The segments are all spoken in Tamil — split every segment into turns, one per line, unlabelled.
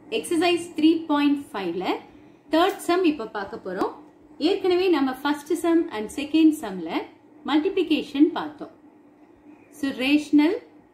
எக்ஸசைஸ் த்ரீ பாயிண்ட் ஃபைவ்ல தேர்ட் சம் இப்போ பார்க்க போறோம் ஏற்கனவே நம்ம ஃபர்ஸ்ட் சம் அண்ட் செகண்ட் சம்ல மல்டிப்ளிகேஷன் பார்த்தோம் ஸோ ரேஷனல்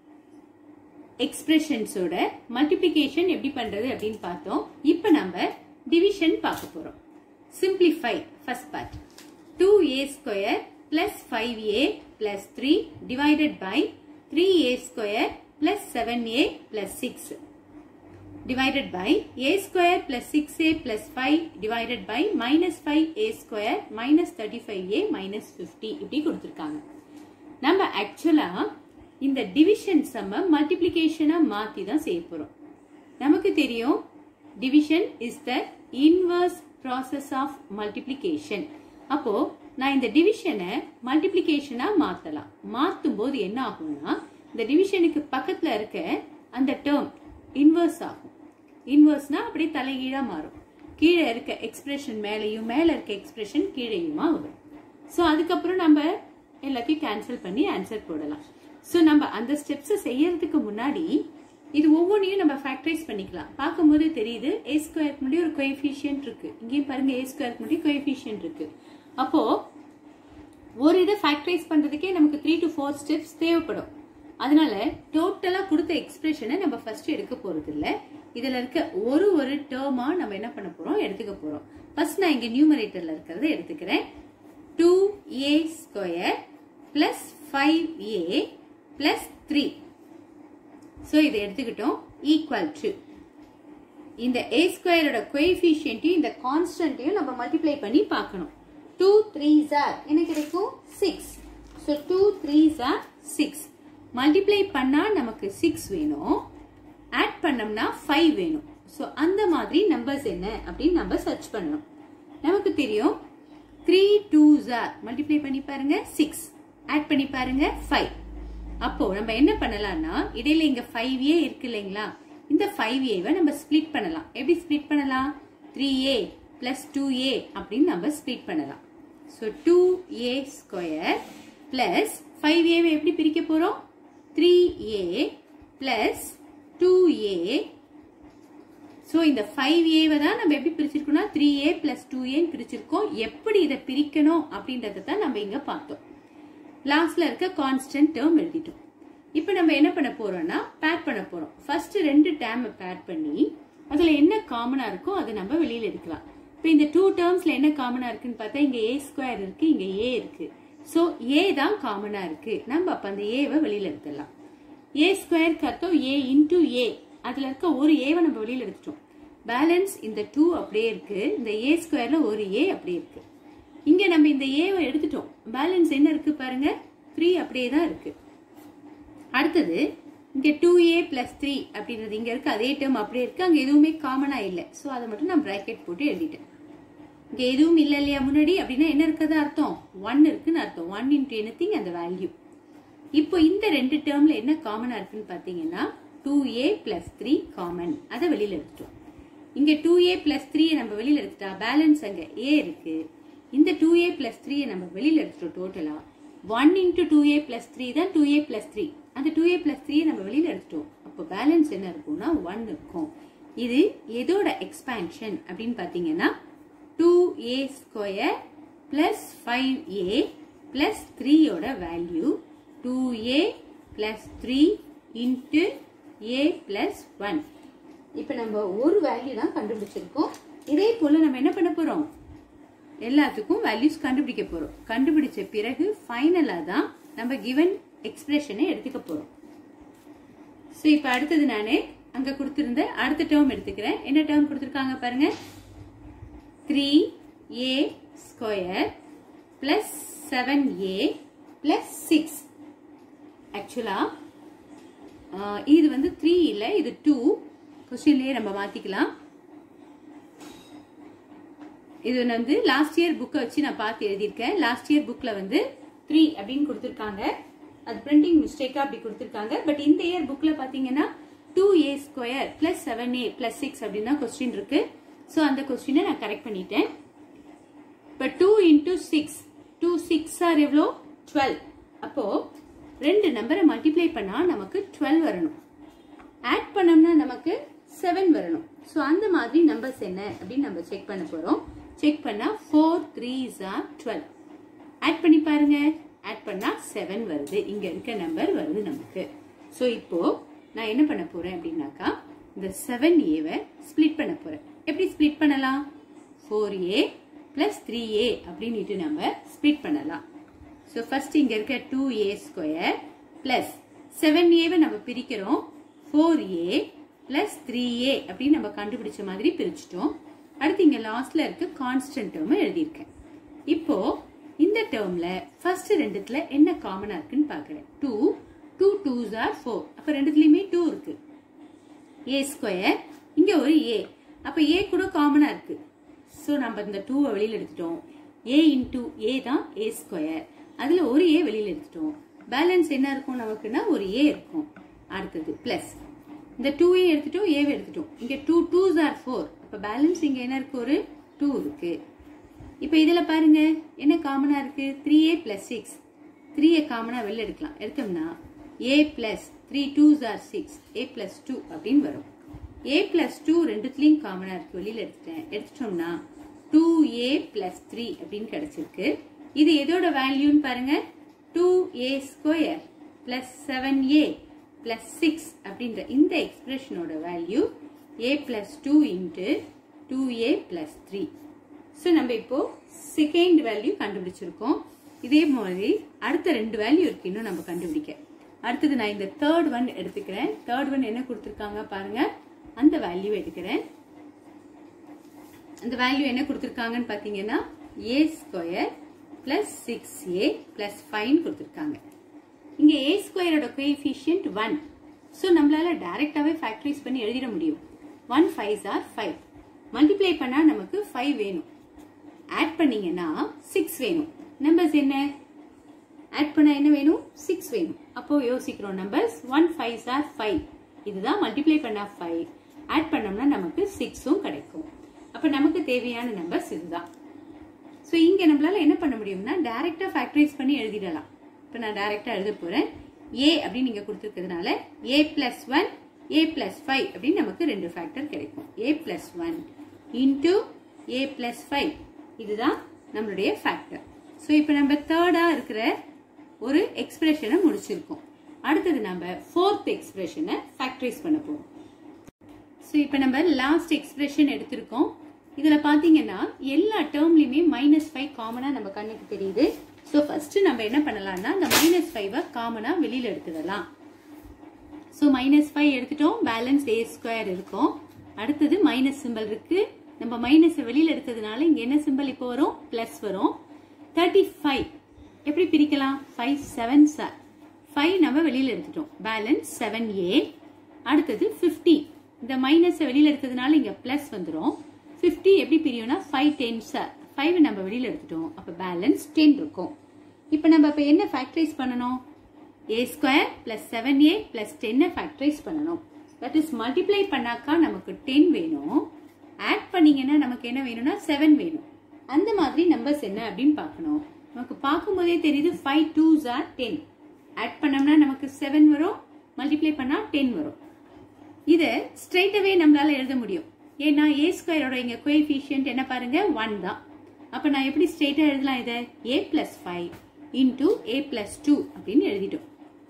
எக்ஸ்பிரஷன்ஸோட மல்டிப்ளிகேஷன் எப்படி பண்றது அப்படின்னு பார்த்தோம் இப்போ நம்ம டிவிஷன் பார்க்க போறோம் simplify first part two A square plus five A plus three divided by three A square plus seven A plus six divided by a square plus 6a plus 5 divided by minus 5a square minus 35a minus 50 இப்படி கொடுத்திருக்காங்க நம்ம ஆக்சுவலா இந்த டிவிஷன் சம்ம மல்டிப்ளிகேஷனா மாத்தி தான் செய்ய போறோம் நமக்கு தெரியும் division is the inverse process of multiplication அப்போ நான் இந்த டிவிஷனை மல்டிப்ளிகேஷனா மாத்தலாம் மாத்தும் போது என்ன ஆகும்னா இந்த டிவிஷனுக்கு பக்கத்துல இருக்க அந்த டேர்ம் இன்வர்ஸ் ஆகும் இன்வர்ஸ்னா அப்படியே தலைகீழா மாறும் கீழே இருக்க எக்ஸ்பிரஷன் மேலேயும் மேல இருக்க எக்ஸ்பிரஷன் கீழேயுமா வரும் ஸோ அதுக்கப்புறம் நம்ம எல்லாத்தையும் கேன்சல் பண்ணி ஆன்சர் போடலாம் ஸோ நம்ம அந்த ஸ்டெப்ஸை செய்யறதுக்கு முன்னாடி இது ஒவ்வொன்றையும் நம்ம ஃபேக்டரைஸ் பண்ணிக்கலாம் பார்க்கும்போது தெரியுது ஏ ஸ்கொயருக்கு முன்னாடி ஒரு கோஎஃபிஷியன்ட் இருக்கு இங்கேயும் பாருங்க ஏ ஸ்கொயருக்கு முன்னாடி கோஎஃபிஷியன்ட் இருக்கு அப்போ ஒரு இதை ஃபேக்டரைஸ் பண்றதுக்கே நமக்கு த்ரீ டு ஃபோர் ஸ்டெப்ஸ் தேவைப்படும் அதனால டோட்டலா கொடுத்த எக்ஸ்பிரஷனை நம்ம ஃபர்ஸ்ட் எடுக்க போறது இல்ல இதுல இருக்க ஒரு ஒரு டேர்மா நம்ம என்ன பண்ண போறோம் எடுத்துக்க போறோம் ஃபர்ஸ்ட் நான் இங்க நியூமரேட்டர்ல இருக்கிறத எடுத்துக்கிறேன் டூ ஏ ஸ்கொயர் பிளஸ் ஃபைவ் ஏ பிளஸ் த்ரீ ஸோ இதை எடுத்துக்கிட்டோம் ஈக்குவல் டு இந்த ஏ ஸ்கொயரோட கோஎஃபிஷியன்ட்டையும் இந்த கான்ஸ்டன்ட்டையும் நம்ம மல்டிப்ளை பண்ணி பார்க்கணும் டூ த்ரீ ஜார் என்ன கிடைக்கும் சிக்ஸ் ஸோ டூ த்ரீ ஜார் சிக்ஸ் மல்டிப்ளை பண்ணா நமக்கு சிக்ஸ் வேணும் ஆட் பண்ணோம்னா ஃபைவ் வேணும் ஸோ அந்த மாதிரி நம்பர்ஸ் என்ன அப்படின்னு நம்ம சர்ச் பண்ணணும் நமக்கு தெரியும் த்ரீ டூ ஜார் மல்டிப்ளை பண்ணி பாருங்க சிக்ஸ் ஆட் பண்ணி பாருங்க ஃபைவ் அப்போ நம்ம என்ன பண்ணலாம்னா இடையில இங்க ஃபைவ் ஏ இருக்கு இல்லைங்களா இந்த ஃபைவ் ஏவை நம்ம ஸ்பிளிட் பண்ணலாம் எப்படி ஸ்பிளிட் பண்ணலாம் three A plus two A அப்படின்னு நம்ம ஸ்பிளிட் பண்ணலாம் ஸோ டூ ஏ ஸ்கொயர் பிளஸ் ஃபைவ் ஏவை எப்படி பிரிக்க போறோம் three A plus two A so இந்த ஃபைவ் ஏவை தான் நம்ம எப்படி பிரிச்சிருக்கோம்னா த்ரீ ஏ பிளஸ் டூ ஏன்னு பிரிச்சிருக்கோம் எப்படி இதை பிரிக்கணும் அப்படின்றத தான் நம்ம இங்க பார்த்தோம் லாஸ்ட்ல இருக்க கான்ஸ்டன்ட் டேர்ம் எழுதிட்டோம் இப்போ நம்ம என்ன பண்ண போறோம்னா பேட் பண்ண போறோம் ஃபர்ஸ்ட் ரெண்டு டேர்மை பேட் பண்ணி அதுல என்ன காமனா இருக்கோ அதை நம்ம வெளியில எடுக்கலாம் இப்போ இந்த டூ டேர்ம்ஸ்ல என்ன காமனா இருக்குன்னு பார்த்தா இங்க ஏ ஸ்கொயர் இருக்கு இங்க ஏ இருக்கு ஸோ ஏ தான் காமனா இருக்கு நம்ம அப்ப அந்த ஏவை வெளியில எடுத்துடலாம் ஏ ஸ்கொயருக்கு அர்த்தம் ஏ இன்டூ ஏ அதுல இருக்க ஒரு ஏவை நம்ம வெளியில எடுத்துட்டோம் பேலன்ஸ் இந்த டூ அப்படியே இருக்கு இந்த ஏ ஸ்கொயர்ல ஒரு ஏ அப்படியே இருக்கு இங்க நம்ம இந்த ஏவை எடுத்துட்டோம் பேலன்ஸ் என்ன இருக்கு பாருங்க த்ரீ அப்படியே தான் இருக்கு அடுத்தது இங்க டூ ஏ பிளஸ் த்ரீ அப்படின்றது இங்க இருக்கு அதே டேர்ம் அப்படியே இருக்கு அங்க எதுவுமே காமனா இல்லை ஸோ அதை மட்டும் நான் பிராக்கெட் போட்டு எழுதிட்டேன் இங்க எதுவும் இல்லை இல்லையா முன்னாடி அப்படின்னா என்ன இருக்கிறதா அர்த்தம் ஒன் இருக்குன்னு அர்த்தம் ஒன் இன்டூ எனி திங் அந்த வேல்யூ இப்போ இந்த ரெண்டு டேர்ம்ல என்ன காமனா இருக்குன்னு பாத்தீங்கன்னா டூ ஏ பிளஸ் த்ரீ காமன் அதை வெளியில எடுத்துட்டோம் இங்க டூ ஏ பிளஸ் த்ரீ நம்ம வெளியில எடுத்துட்டா பேலன்ஸ் அங்க ஏ இருக்கு இந்த டூ ஏ பிளஸ் த்ரீ நம்ம வெளியில எடுத்துட்டோம் டோட்டலா ஒன் இன்டூ டூ ஏ பிளஸ் த்ரீ தான் டூ ஏ பிளஸ் த்ரீ அந்த டூ ஏ பிளஸ் த்ரீ நம்ம வெளியில எடுத்துட்டோம் அப்போ பேலன்ஸ் என்ன இருக்கும்னா ஒன் இருக்கும் இது எதோட எக்ஸ்பேன்ஷன் அப்படின்னு பாத்தீங்கன்னா டூ ஏ ஸ்கொயர் பிளஸ் ஃபைவ் ஏ பிளஸ் த்ரீயோட வேல்யூ டூ ஏ பிளஸ் த்ரீ இன்ட்டு ஏ பிளஸ் ஒன் இப்போ நம்ம ஒரு வேல்யூ தான் கண்டுபிடிச்சிருக்கோம் இதே போல நம்ம என்ன பண்ண போறோம் எல்லாத்துக்கும் வேல்யூஸ் கண்டுபிடிக்க போறோம் கண்டுபிடிச்ச பிறகு ஃபைனலா தான் நம்ம கிவன் எக்ஸ்பிரஷனை எடுத்துக்க போறோம் ஸோ இப்போ அடுத்தது நான் அங்க கொடுத்திருந்த அடுத்த டேர்ம் எடுத்துக்கிறேன் என்ன டேர்ம் கொடுத்துருக்காங்க பாருங்க த்ரீ ஏ ஸ்கொயர் பிளஸ் செவன் ஏ பிளஸ் சிக்ஸ் ஆக்சுவலா இது வந்து த்ரீ இல்லை இது டூ கொஸ்டின்லேயே நம்ம மாத்திக்கலாம் இது வந்து லாஸ்ட் இயர் புக்கை வச்சு நான் பார்த்து எழுதியிருக்கேன் லாஸ்ட் இயர் புக்ல வந்து த்ரீ அப்படின்னு கொடுத்துருக்காங்க அது பிரிண்டிங் மிஸ்டேக்கா அப்படி கொடுத்துருக்காங்க பட் இந்த இயர் புக்ல பாத்தீங்கன்னா டூ ஏ ஸ்கொயர் பிளஸ் செவன் ஏ பிளஸ் சிக்ஸ் அப்படின்னு தான் கொஸ்டின் இருக்கு ஸோ அந்த கொஸ்டினை நான் கரெக்ட் பண்ணிட்டேன் இப்போ two into six two six are எவ்வளோ டுவெல் அப்போ ரெண்டு நம்பரை மல்டிப்ளை பண்ணா நமக்கு டுவெல் வரணும் ஆட் பண்ணோம்னா நமக்கு செவன் வரணும் ஸோ ஸோ அந்த மாதிரி நம்பர்ஸ் என்ன அப்படின்னு நம்ம செக் பண்ண போறோம் செக் பண்ணா four three are twelve add பண்ணி பாருங்க ஆட் பண்ணா செவன் வருது இங்க இருக்க நம்பர் வருது நமக்கு ஸோ இப்போ நான் என்ன பண்ண போறேன் அப்படின்னாக்கா இந்த செவன் ஏவை ஸ்பிளிட் பண்ண போறேன் எப்படி ஸ்பிளிட் பண்ணலாம் four a plus three a அப்படின்ட்டு நம்ம ஸ்பிளிட் பண்ணலாம் ஸோ ஃபர்ஸ்ட் இங்க இருக்க டூ ஏ ஸ்கொயர் பிளஸ் செவன் ஏவை நம்ம பிரிக்கிறோம் four a plus three a அப்படின்னு நம்ம கண்டுபிடிச்ச மாதிரி பிரிச்சிட்டோம் அடுத்து இங்க லாஸ்ட்ல இருக்க கான்ஸ்டன்ட் டேர்ம் எழுதியிருக்கேன் இப்போ இந்த டேர்ம்ல ஃபர்ஸ்ட் ரெண்டுத்துல என்ன காமனா இருக்குன்னு பாக்குறேன் two two twos are four அப்ப ரெண்டுத்துலயுமே டூ இருக்கு ஏ ஸ்கொயர் இங்க ஒரு ஏ அப்ப ஏ கூட காமனா இருக்கு ஸோ நம்ம இந்த டூவை வெளியில எடுத்துட்டோம் ஏ இன்டூ ஏ தான் ஏ ஸ்கொயர் அதுல ஒரு ஏ வெளியில எடுத்துட்டோம் பேலன்ஸ் என்ன இருக்கும் நமக்குன்னா ஒரு ஏ இருக்கும் அடுத்தது பிளஸ் இந்த டூ ஏ எடுத்துட்டோம் ஏவை எடுத்துட்டோம் இங்க டூ டூஸ் ஆர் ஃபோர் அப்ப பேலன்ஸ் இங்க என்ன இருக்கு ஒரு டூ இருக்கு இப்ப இதுல பாருங்க என்ன காமனா இருக்கு three A plus six three a காமனா வெளில எடுக்கலாம் எடுத்தோம்னா a plus three twos are six a plus two அப்படின்னு வரும் ஏ பிளஸ் டூ ரெண்டுத்துலயும் காமனா இருக்கு வெளியில எடுத்துட்டேன் எடுத்துட்டோம்னா டூ ஏ பிளஸ் த்ரீ அப்படின்னு கிடைச்சிருக்கு இது எதோட வேல்யூன்னு பாருங்க டூ ஏ ஸ்கொயர் பிளஸ் செவன் ஏ பிளஸ் சிக்ஸ் அப்படின்ற இந்த எக்ஸ்பிரஷனோட value a plus two into two A plus three so நம்ம இப்போ செகண்ட் வேல்யூ கண்டுபிடிச்சிருக்கோம் இதே மாதிரி அடுத்த ரெண்டு வேல்யூ இருக்கு இன்னும் நம்ம கண்டுபிடிக்க அடுத்தது நான் இந்த தேர்ட் ஒன் எடுத்துக்கிறேன் தேர்ட் ஒன் என்ன கொடுத்துருக்காங்க பாருங்க அந்த வேல்யூ எடுக்கிறேன் அந்த வேல்யூ என்ன கொடுத்துருக்காங்கன்னு பார்த்தீங்கன்னா a square plus six a plus five கொடுத்துருக்காங்க இங்க ஏ ஸ்கொயரோட கோஎஃபிஷியன்ட் ஒன் ஸோ நம்மளால டைரக்டாவே ஃபேக்டரைஸ் பண்ணி எழுதிட முடியும் one five are five multiply பண்ணா நமக்கு ஃபைவ் வேணும் ஆட் பண்ணீங்கன்னா சிக்ஸ் வேணும் நம்பர்ஸ் என்ன ஆட் பண்ண என்ன வேணும் சிக்ஸ் வேணும் அப்போ யோசிக்கிறோம் numbers one five are five இதுதான் மல்டிப்ளை பண்ணா ஃபைவ் ஆட் பண்ணோம்னா நமக்கு சிக்ஸும் கிடைக்கும் அப்ப நமக்கு தேவையான நம்பர்ஸ் இதுதான் ஸோ இங்க நம்மளால என்ன பண்ண முடியும்னா டைரக்டா ஃபேக்டரைஸ் பண்ணி எழுதிடலாம் இப்போ நான் டைரக்டா எழுத போறேன் ஏ அப்படின்னு நீங்க கொடுத்துருக்கிறதுனால a plus one a plus five அப்படின்னு நமக்கு ரெண்டு ஃபேக்டர் கிடைக்கும் a plus one into a plus five இதுதான் நம்மளுடைய ஃபேக்டர் ஸோ இப்போ நம்ம தேர்டா இருக்கிற ஒரு எக்ஸ்பிரஷனை முடிச்சிருக்கோம் அடுத்தது நம்ம ஃபோர்த் எக்ஸ்பிரஷனை ஃபேக்டரைஸ் பண்ண போறோம் ஸோ இப்போ நம்ம லாஸ்ட் எக்ஸ்பிரஷன் எடுத்திருக்கோம் இதில் பார்த்தீங்கன்னா எல்லா டேர்ம்லையுமே மைனஸ் ஃபைவ் காமனாக நம்ம கண்ணுக்கு தெரியுது ஸோ ஃபர்ஸ்ட் நம்ம என்ன பண்ணலாம்னா இந்த மைனஸ் ஃபைவை காமனாக வெளியில் எடுத்துடலாம் ஸோ மைனஸ் ஃபைவ் எடுத்துட்டோம் பேலன்ஸ் ஏ ஸ்கொயர் இருக்கும் அடுத்தது மைனஸ் சிம்பிள் இருக்கு நம்ம மைனஸ் வெளியில் எடுத்ததுனால இங்கே என்ன சிம்பிள் இப்போ வரும் ப்ளஸ் வரும் தேர்ட்டி ஃபைவ் எப்படி பிரிக்கலாம் ஃபைவ் செவன் சார் ஃபைவ் நம்ம வெளியில் எடுத்துட்டோம் பேலன்ஸ் செவன் ஏ அடுத்தது ஃபிஃப்டி இந்த மைனஸ் வெளியில் எடுத்ததுனால இங்கே ப்ளஸ் வந்துடும் ஃபிஃப்டி எப்படி பிரியும்னா ஃபைவ் டென் சார் ஃபைவ் நம்ம வெளியில் எடுத்துட்டோம் அப்போ பேலன்ஸ் டென் இருக்கும் இப்போ நம்ம இப்போ என்ன ஃபேக்டரைஸ் பண்ணணும் a square plus seven A plus டென்னை ஃபேக்டரைஸ் பண்ணணும் தட் இஸ் மல்டிப்ளை பண்ணாக்கா நமக்கு டென் வேணும் ஆட் பண்ணீங்கன்னா நமக்கு என்ன வேணும்னா செவன் வேணும் அந்த மாதிரி நம்பர்ஸ் என்ன அப்படின்னு பார்க்கணும் நமக்கு பார்க்கும்போதே தெரியுது five twos are ten add பண்ணோம்னா நமக்கு செவன் வரும் மல்டிப்ளை பண்ணா டென் வரும் இதை ஸ்ட்ரைட்டாவே நம்மளால எழுத முடியும் ஏன்னா ஏ ஸ்கொயரோட இங்க கோஎஃபிஷியன்ட் என்ன பாருங்க ஒன் தான் அப்ப நான் எப்படி ஸ்ட்ரைட்டா எழுதலாம் இதை a plus five into a plus two அப்படின்னு எழுதிட்டோம்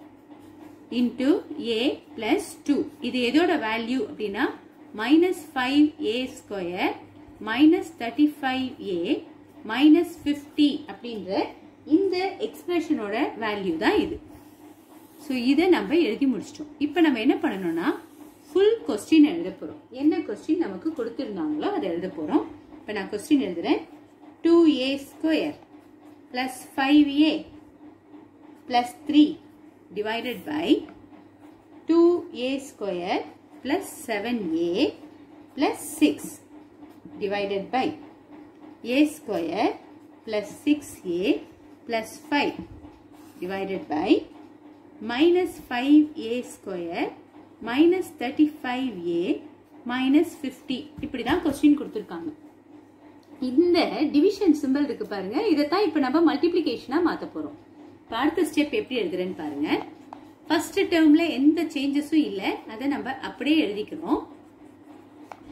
இன்டூ ஏ பிளஸ் டூ இது எதோட வேல்யூ அப்படின்னா minus five a square minus thirty five a minus fifty அப்படின்ற இந்த எக்ஸ்பிரஷனோட வேல்யூ தான் இது ஸோ இதை நம்ம எழுதி முடிச்சிட்டோம் இப்போ நம்ம என்ன பண்ணணும்னா ஃபுல் கொஸ்டின் எழுத போகிறோம் என்ன கொஸ்டின் நமக்கு கொடுத்துருந்தாங்களோ அதை எழுத போகிறோம் இப்போ நான் கொஸ்டின் எழுதுறேன் two A square plus five A plus three divided by 2a square plus 7a plus 6 divided by a square plus 6a plus 5 divided by minus 5a square minus 35a minus 50 இப்படிதான் கொஸ்டின் கொடுத்துருக்காங்க இந்த டிவிஷன் சிம்பிள் இருக்கு பாருங்க இதைத்தான் இப்ப நம்ம மல்டிபிளிகேஷனா மாத்த போறோம் இப்போ அடுத்த ஸ்டெப் எப்படி எழுதுறேன்னு பாருங்க ஃபர்ஸ்ட் டேர்ம்ல எந்த சேஞ்சஸும் இல்லை அதை நம்ம அப்படியே எழுதிக்கிறோம்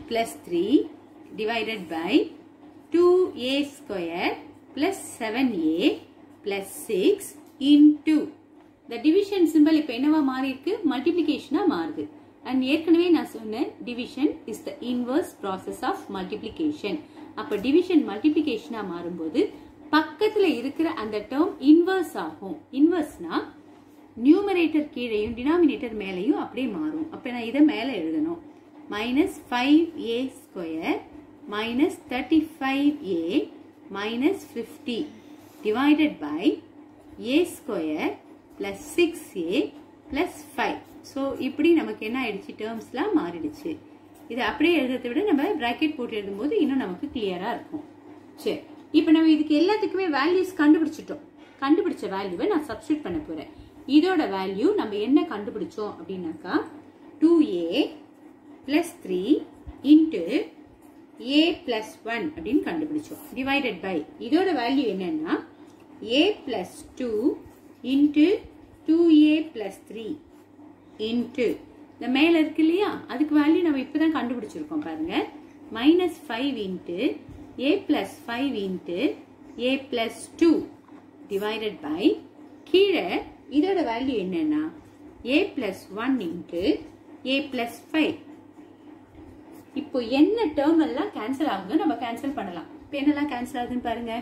plus 3 divided by 2a square plus 7a plus 6 into the division symbol இப்போ என்னவா மாறி இருக்கு மல்டிப்ளிகேஷனா மாறுது அண்ட் ஏற்கனவே நான் சொன்னேன் division is the inverse process of multiplication அப்ப டிவிஷன் மல்டிப்ளிகேஷனா மாறும்போது பக்கத்துல இருக்கிற அந்த டேர்ம் இன்வர்ஸ் ஆகும் இன்வர்ஸ்னா நியூமரேட்டர் கீழேயும் டினாமினேட்டர் மேலேயும் அப்படியே மாறும் அப்ப நான் இதை மேல எழுதணும் minus five a square minus thirty five a minus fifty divided by a square plus six a plus five so இப்படி நமக்கு என்ன ஆயிடுச்சு டேர்ம்ஸ்லாம் மாறிடுச்சு இது அப்படியே எழுதுறதை விட நம்ம பிராக்கெட் போட்டு எழுதும்போது இன்னும் நமக்கு கிளியரா இருக்கும் சரி இப்போ நம்ம இதுக்கு எல்லாத்துக்குமே வேல்யூஸ் கண்டுபிடிச்சிட்டோம் கண்டுபிடிச்ச வேல்யூவை நான் சப்ஸ்டியூட் பண்ண போறேன் இதோட வேல்யூ நம்ம என்ன கண்டுபிடிச்சோம் அப்படின்னாக்கா டூ ஏ பிளஸ் த்ரீ இன்ட்டு ஏ பிளஸ் ஒன் அப்படின்னு கண்டுபிடிச்சோம் டிவைடட் பை இதோட வேல்யூ என்னன்னா a plus two into two A plus three into இந்த மேல இருக்கு இல்லையா அதுக்கு வேல்யூ நம்ம இப்பதான் கண்டுபிடிச்சிருக்கோம் பாருங்க minus five into A plus five into A plus two divided by கீழே இதோட வேல்யூ என்னன்னா a plus one into A plus five இப்போ என்ன டேர்ம் எல்லாம் கேன்சல் ஆகுதோ நம்ம கேன்சல் பண்ணலாம் இப்போ என்னெல்லாம் கேன்சல் ஆகுதுன்னு பாருங்க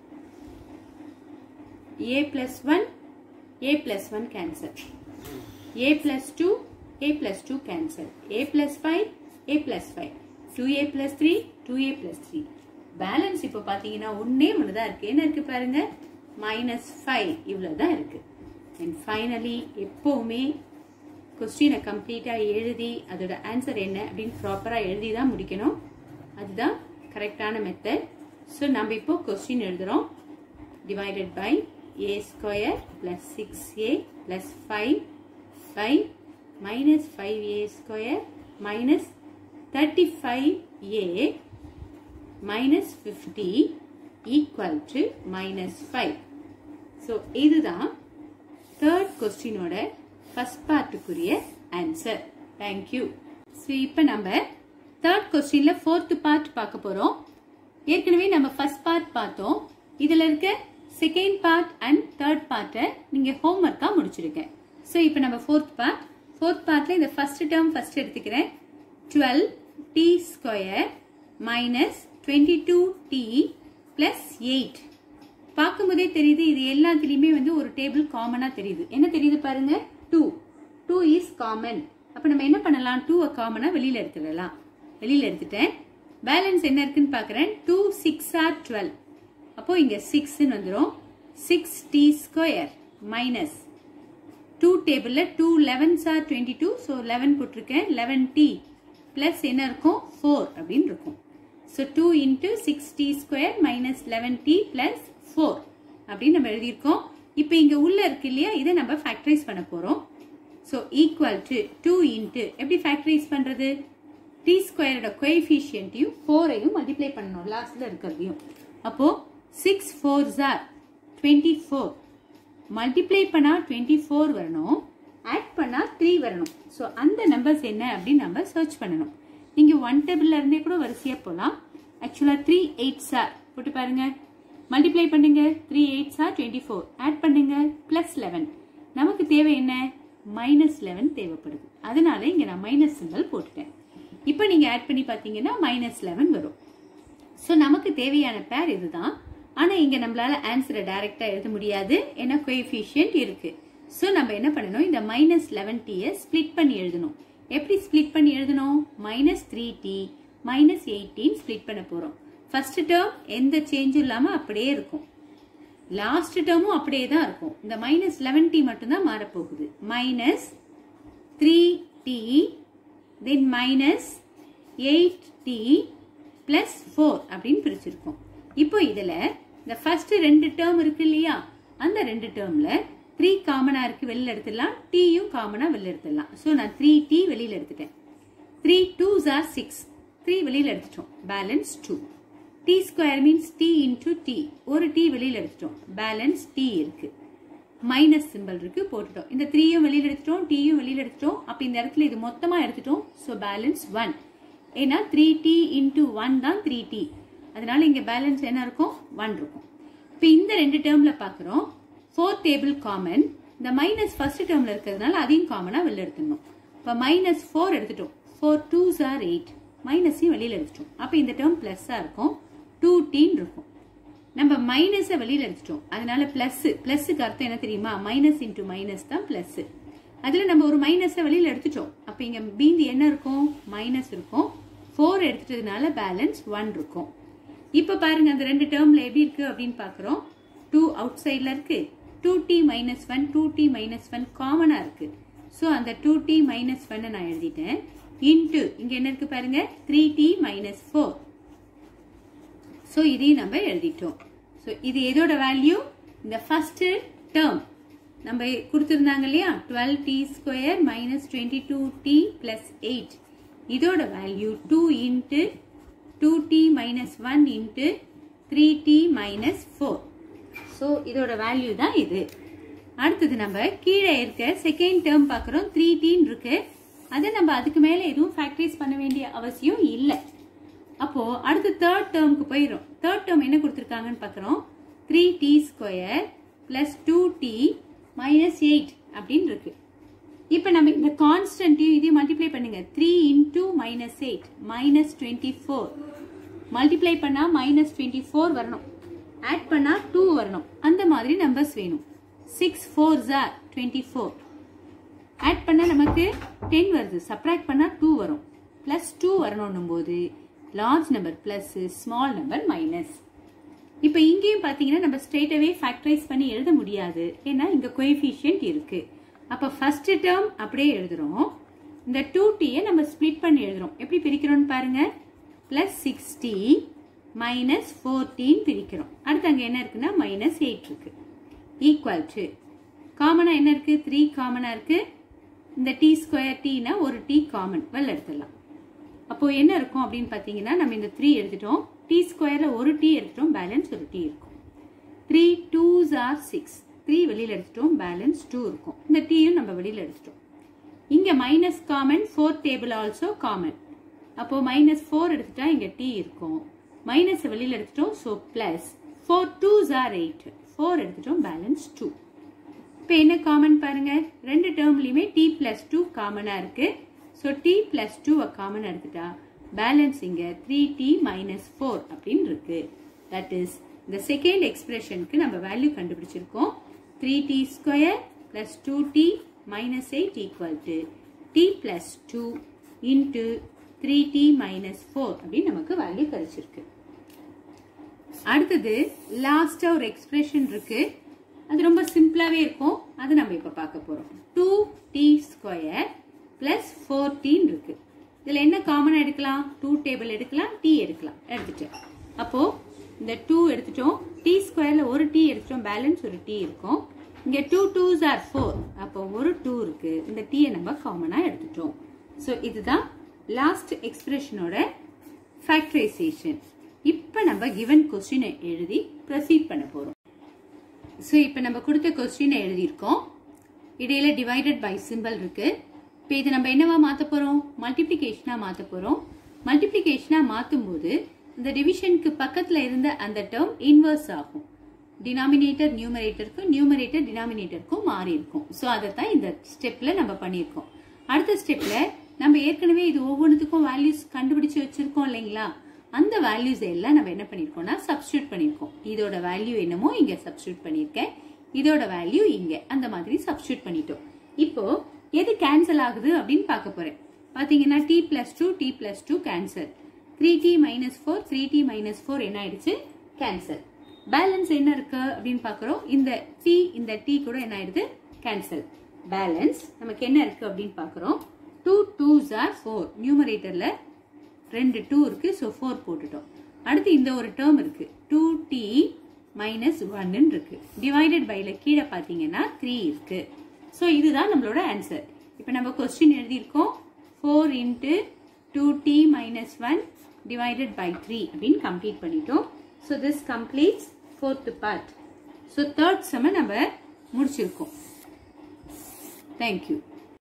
a plus one a plus one cancel a plus two A plus two cancel a plus five A plus five two A plus three two A plus three balance இப்போ பார்த்தீங்கன்னா ஒன்னே ஒன்று தான் இருக்கு என்ன இருக்கு பாருங்க மைனஸ் ஃபைவ் இவ்வளோ தான் இருக்கு அண்ட் ஃபைனலி எப்போவுமே கொஸ்டினை கம்ப்ளீட்டாக எழுதி அதோட ஆன்சர் என்ன அப்படின்னு ப்ராப்பராக எழுதி தான் முடிக்கணும் அதுதான் கரெக்டான மெத்தட் ஸோ நம்ம இப்போ கொஸ்டின் எழுதுகிறோம் divided by a square plus six a plus five five minus five a square minus thirty five a minus fifty equal to minus five so இதுதான் தேர்ட் கொஸ்டினோட ஃபர்ஸ்ட் பார்ட்டுக்குரிய ஆன்சர் தேங்க்யூ ஸோ இப்போ நம்ம தேர்ட் கொஸ்டின்ல ஃபோர்த் பார்ட் பார்க்க போறோம் ஏற்கனவே நம்ம ஃபர்ஸ்ட் பார்ட் பார்த்தோம் இதுல இருக்க செகண்ட் பார்ட் அண்ட் தேர்ட் பார்ட்டை நீங்க ஹோம்ஒர்க்கா முடிச்சிருக்கேன் ஸோ இப்போ நம்ம ஃபோர்த் பார்ட் ஃபோர்த் பார்ட்ல இந்த ஃபர்ஸ்ட் டேர்ம் ஃபர்ஸ்ட் எடுத்துக்கிறேன் twelve t square minus twenty two t plus eight பார்க்கும்போதே தெரியுது இது எல்லாத்துலயுமே வந்து ஒரு டேபிள் காமனா தெரியுது என்ன தெரியுது பாருங்க டூ டூ இஸ் காமன் அப்ப நம்ம என்ன பண்ணலாம் டூ காமனா வெளியில எடுத்துடலாம் வெளியில எடுத்துட்டேன் பேலன்ஸ் என்ன இருக்குன்னு பாக்குறேன் டூ சிக்ஸ் ஆர் டுவெல் அப்போ இங்க சிக்ஸ் வந்துடும் six t square minus two டேபிள்ல two elevens are twenty two so eleven போட்டிருக்கேன் லெவன் டி பிளஸ் என்ன இருக்கும் ஃபோர் அப்படின்னு இருக்கும் so two into six t square minus eleven t plus four அப்படின்னு நம்ம எழுதியிருக்கோம் இப்போ இங்க உள்ள இருக்கு இல்லையா இதை நம்ம ஃபேக்டரைஸ் பண்ண போறோம் so equal to two into எப்படி ஃபேக்டரைஸ் பண்றது டி ஸ்கொயரோட கோஎஃபிஷியன்ட்டையும் ஃபோரையும் மல்டிப்ளை பண்ணணும் லாஸ்ட்ல இருக்கிறதையும் அப்போ six four are twenty four multiply பண்ணா டுவெண்ட்டி ஃபோர் வரணும் ஆட் பண்ணா த்ரீ வரணும் ஸோ அந்த நம்பர்ஸ் என்ன அப்படின்னு நம்ம சர்ச் பண்ணணும் நீங்க ஒன் டேபிள்ல இருந்தே கூட வரிசையா போகலாம் ஆக்சுவலா த்ரீ எயிட் சார் போட்டு பாருங்க மல்டிப்ளை பண்ணுங்க three eight are twenty four add பண்ணுங்க பிளஸ் லெவன் நமக்கு தேவை என்ன மைனஸ் லெவன் தேவைப்படுது அதனால இங்க நான் மைனஸ் சிம்பிள் போட்டுட்டேன் இப்போ நீங்க ஆட் பண்ணி பார்த்தீங்கன்னா மைனஸ் லெவன் வரும் ஸோ நமக்கு தேவையான பேர் இதுதான் ஆனா இங்க நம்மளால ஆன்சரை டைரக்டா எழுத முடியாது ஏன்னா கோஎஃபிஷியன்ட் இருக்கு ஸோ நம்ம என்ன பண்ணணும் இந்த மைனஸ் லெவன் டீயை ஸ்பிளிட் பண்ணி எழுதணும் எப்படி ஸ்பிளிட் பண்ணி எழுதணும் minus three t minus eighteen split பண்ண போறோம் ஃபர்ஸ்ட் டேர்ம் எந்த சேஞ்சும் இல்லாம அப்படியே இருக்கும் லாஸ்ட் டேர்மும் அப்படியே தான் இருக்கும் இந்த மைனஸ் லெவன் டி மட்டும்தான் மாறப்போகுது minus three t then minus eight t plus four அப்படின்னு பிரிச்சிருக்கோம் இப்போ இதுல இந்த ஃபர்ஸ்ட் ரெண்டு டேர்ம் இருக்கு இல்லையா அந்த ரெண்டு டேர்ம்ல த்ரீ காமனா இருக்கு வெளியில எடுத்துடலாம் டீயும் காமனா வெளியில எடுத்துடலாம் ஸோ நான் த்ரீ டி வெளியில எடுத்துட்டேன் three twos are six three வெளியில எடுத்துட்டோம் balance two t square means t into t ஒரு டி வெளியில எடுத்துட்டோம் பேலன்ஸ் டி இருக்கு மைனஸ் சிம்பிள் இருக்கு போட்டுட்டோம் இந்த த்ரீயும் வெளியில எடுத்துட்டோம் டீயும் வெளியில எடுத்துட்டோம் அப்ப இந்த இடத்துல இது மொத்தமா எடுத்துட்டோம் ஸோ பேலன்ஸ் ஒன் ஏன்னா த்ரீ டி இன்டூ ஒன் தான் த்ரீ டி அதனால இங்க பேலன்ஸ் என்ன இருக்கும் ஒன் இருக்கும் இப்போ இந்த ரெண்டு டேர்ம்ல பார்க்குறோம் ஃபோர்த் டேபிள் காமன் இந்த மைனஸ் ஃபர்ஸ்ட் டேர்ம்ல இருக்கிறதுனால அதையும் காமனா வெளில எடுத்துடணும் இப்போ மைனஸ் ஃபோர் எடுத்துட்டோம் ஃபோர் டூஸ் ஆர் எயிட் மைனஸையும் வெளியில எடுத்துட்டோம் அப்போ இந்த டேர்ம் பிளஸ்ஸா இருக்கும் டூ டீன் இருக்கும் நம்ம மைனஸை வெளியில எடுத்துட்டோம் அதனால பிளஸ் பிளஸ்க்கு அர்த்தம் என்ன தெரியுமா மைனஸ் இன்டூ மைனஸ் தான் பிளஸ் அதுல நம்ம ஒரு மைனஸை வெளியில எடுத்துட்டோம் அப்ப இங்க மீதி என்ன இருக்கும் மைனஸ் இருக்கும் ஃபோர் எடுத்துட்டதுனால பேலன்ஸ் ஒன் இருக்கும் இப்ப பாருங்க அந்த ரெண்டு டேர்ம்ல எப்படி இருக்கு அப்படின்னு பாக்குறோம் டூ அவுட் சைட்ல இருக்கு two t minus one two t minus one காமனா இருக்கு ஸோ அந்த டூ டி மைனஸ் ஒன் நான் எழுதிட்டேன் இன்டு இங்க என்ன இருக்கு பாருங்க three t minus four so இதையும் நம்ம எழுதிட்டோம் ஸோ இது எதோட வேல்யூ இந்த ஃபர்ஸ்ட் டேர்ம் நம்ம கொடுத்துருந்தாங்க இல்லையா twelve t square minus twenty two t plus eight இதோட value two into two t minus one into three t minus four so இதோட வேல்யூ தான் இது அடுத்தது நம்ம கீழே இருக்க செகண்ட் டேர்ம் பார்க்குறோம் த்ரீ டீன் இருக்கு அதை நம்ம அதுக்கு மேலே எதுவும் ஃபேக்டரைஸ் பண்ண வேண்டிய அவசியம் இல்லை அப்போ அடுத்து தேர்ட் டேர்முக்கு போயிடும் தேர்ட் டேர்ம் என்ன கொடுத்துருக்காங்கன்னு பார்க்குறோம் three t square plus two t minus eight அப்படின்னு இருக்கு இப்போ நம்ம இந்த கான்ஸ்டன்ட்டையும் இதையும் மல்டிப்ளை பண்ணுங்க three into minus eight minus twenty four multiply பண்ணா மைனஸ் டுவெண்ட்டி ஃபோர் வரணும் ஆட் பண்ணா டூ வரணும் அந்த மாதிரி நம்பர்ஸ் வேணும் six four are twenty four add பண்ணா நமக்கு டென் வருது சப்ராக்ட் பண்ணா டூ வரும் பிளஸ் டூ வரணும் போது large number plus small number minus இப்போ இங்கேயும் பார்த்தீங்கன்னா நம்ம ஸ்ட்ரெயிட்டாவே ஃபேக்டரைஸ் பண்ணி எழுத முடியாது ஏன்னா இங்க கோஎஃபிஷியன்ட் இருக்கு அப்போ ஃபர்ஸ்ட் டேர்ம் அப்படியே எழுதுறோம் இந்த டூ டீயை நம்ம ஸ்ப்ளிட் பண்ணி எழுதுறோம் எப்படி பிரிக்கிறோம்னு பாருங்க பிளஸ் சிக்ஸ்டி மைனஸ் ஃபோர்டீன் பிரிக்கிறோம் அடுத்து அங்கே என்ன இருக்குன்னா மைனஸ் எயிட் இருக்கு ஈக்குவல் டு காமனா என்ன இருக்கு த்ரீ காமனா இருக்கு இந்த டி ஸ்கொயர் டீனா ஒரு டி காமன் வெளில எடுத்துடலாம் அப்போ என்ன இருக்கும் அப்படின்னு பார்த்தீங்கன்னா நம்ம இந்த த்ரீ எடுத்துட்டோம் டி ஸ்கொயர்ல ஒரு டி எடுத்துட்டோம் பேலன்ஸ் ஒரு டி இருக்கும் three twos are six three வெளியில எடுத்துட்டோம் பேலன்ஸ் டூ இருக்கும் இந்த டீயும் நம்ம வெளியில எடுத்துட்டோம் இங்க minus common fourth table also common அப்போ மைனஸ் ஃபோர் எடுத்துட்டா இங்க டி இருக்கும் மைனஸ் வெளியில எடுத்துட்டோம் so plus four twos are eight four எடுத்துட்டோம் பேலன்ஸ் டூ இப்போ என்ன காமன் பாருங்க ரெண்டு டேர்ம்லயுமே டி பிளஸ் டூ காமனா இருக்கு ஸோ டி பிளஸ் டூவை காமன் எடுத்துட்டா பேலன்ஸ் இங்க த்ரீ டி மைனஸ் ஃபோர் அப்படின்னு இருக்கு தட் இஸ் இந்த செகண்ட் எக்ஸ்பிரஷனுக்கு நம்ம வேல்யூ கண்டுபிடிச்சிருக்கோம் three t square plus two t minus eight equal to t plus two into three t minus four அப்படின்னு நமக்கு வேல்யூ கிடைச்சிருக்கு அடுத்தது லாஸ்டா ஒரு எக்ஸ்பிரஷன் இருக்கு அது ரொம்ப சிம்பிளாவே இருக்கும் அது நம்ம இப்ப பார்க்க போறோம் two t square plus fourteen இருக்கு இதுல என்ன காமனா எடுக்கலாம் டூ டேபிள் எடுக்கலாம் டி எடுக்கலாம் எடுத்துட்டு அப்போ இந்த டூ எடுத்துட்டோம் டி ஸ்கொயர்ல ஒரு டி எடுத்துட்டோம் பேலன்ஸ் ஒரு டி இருக்கும் இங்க டூ டூஸ் ஆர் ஃபோர் அப்போ ஒரு டூ இருக்கு இந்த டீயை நம்ம காமனா எடுத்துட்டோம் ஸோ இதுதான் லாஸ்ட் எக்ஸ்பிரஷனோட ஃபேக்டரைசேஷன் இப்போ நம்ம கிவன் கொஸ்டினை எழுதி ப்ரொசீட் பண்ண போறோம் ஸோ இப்போ நம்ம கொடுத்த கொஸ்டினை எழுதியிருக்கோம் இடையில டிவைடட் பை சிம்பிள் இருக்கு இப்போ இது நம்ம என்னவா மாற்ற போறோம் மல்டிப்ளிகேஷனா மாற்ற போறோம் மல்டிப்ளிகேஷனா மாற்றும் போது இந்த டிவிஷனுக்கு பக்கத்துல இருந்த அந்த டேர்ம் இன்வர்ஸ் ஆகும் டினாமினேட்டர் நியூமரேட்டருக்கும் நியூமரேட்டர் டினாமினேட்டருக்கும் மாறி இருக்கும் ஸோ அதை தான் இந்த ஸ்டெப்ல நம்ம பண்ணியிருக்கோம் அடுத்த ஸ்டெப்ல நம்ம ஏற்கனவே இது ஒவ்வொன்றுத்துக்கும் வேல்யூஸ் கண்டுபிடிச்சு வச்சிருக்கோம் இல்லைங்களா அந்த வேல்யூஸ் எல்லாம் நம்ம என்ன பண்ணிருக்கோம்னா சப்ஸ்டியூட் பண்ணிருக்கோம் இதோட வேல்யூ என்னமோ இங்க சப்ஸ்டியூட் பண்ணிருக்கேன் இதோட வேல்யூ இங்க அந்த மாதிரி சப்ஸ்டியூட் பண்ணிட்டோம் இப்போ எது கேன்சல் ஆகுது அப்படின்னு பார்க்க போறேன் பாத்தீங்கன்னா t plus two t plus two cancel three t minus four three t minus four என்ன ஆயிடுச்சு கேன்சல் பேலன்ஸ் என்ன இருக்கு அப்படின்னு பாக்குறோம் இந்த டி இந்த டி கூட என்ன ஆயிடுது கேன்சல் பேலன்ஸ் நமக்கு என்ன இருக்கு அப்படின்னு பாக்குறோம் டூ டூஸ் ஆர் ஃபோர் நியூமரேட்டர்ல ரெண்டு டூ இருக்கு ஸோ ஃபோர் போட்டுட்டோம் அடுத்து இந்த ஒரு டேர்ம் இருக்கு டூ டி மைனஸ் ஒன்னு இருக்கு டிவைடட் பைல கீழே பார்த்தீங்கன்னா த்ரீ இருக்கு ஸோ இதுதான் நம்மளோட ஆன்சர் இப்போ நம்ம கொஸ்டின் எழுதியிருக்கோம் four into two t minus one divided by three அப்படின்னு கம்ப்ளீட் பண்ணிட்டோம் so this completes fourth part so third செம்ம நம்ம முடிச்சிருக்கோம் தேங்க்யூ